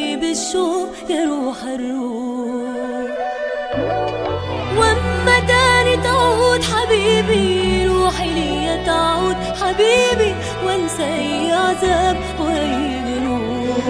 وانكوي بالشوق يا روح الروح واما تاني تعود حبيبي روحي ليا تعود حبيبي وانسى اي عذاب واي جروح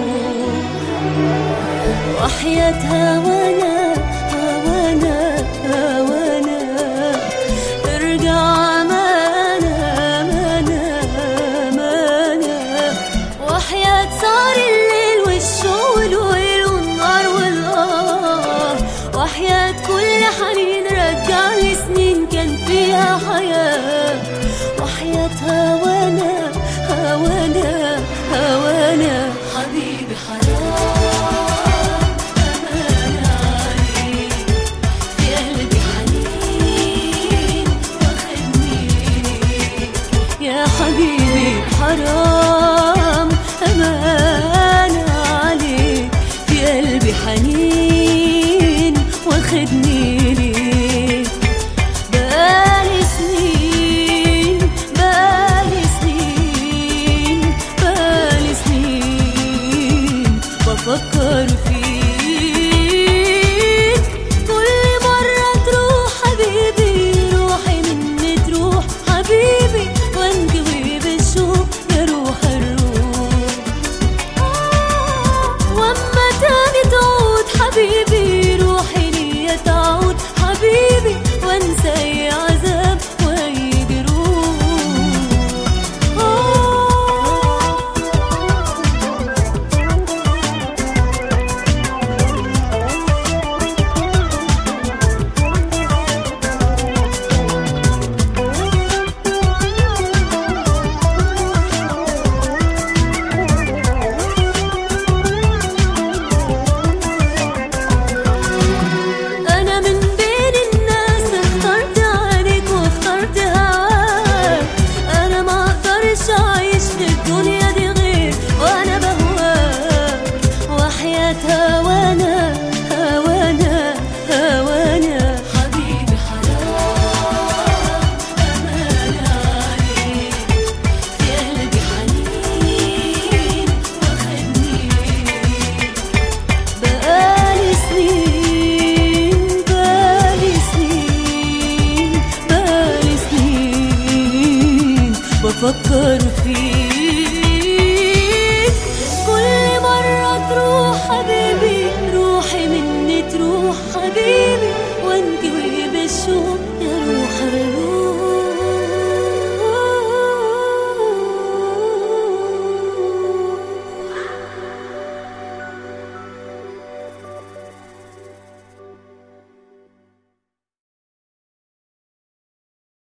وحياة هوانا هوانا هوانا ارجع مانا مانا مانا وحياة صار الليل والشوق والويل والنار والآه وحياة كل حنين رجع لي سنين كان فيها حياة وحياة هوانا هوانا هوانا حبيبي حرام أمانة عليك في قلبي حنين واخدني يا حبيبي حرام أمانة عليك في قلبي حنين واخدني ليك بقالي سنين بقالي سنين بقالي سنين بفكر فيك كل مرة تروح حبيبي روحي مني تروح حبيبي وانجوي بالشوق يا روح الروح واما تاني تعود حبيبي روحي ليا تعود حبيبي وانسى اي عذاب واي جروح أنا من بين الناس اخترت عليك واخترت هواك أنا ما أقدرش أعيش في الدنيا دي غير وأنا بهواك وحياة هوانا هوانا هوانا حبيبي حرام أمانة عليك في قلبي حنين واخدني بقالي سنين بقالي سنين بقالي سنين بفكر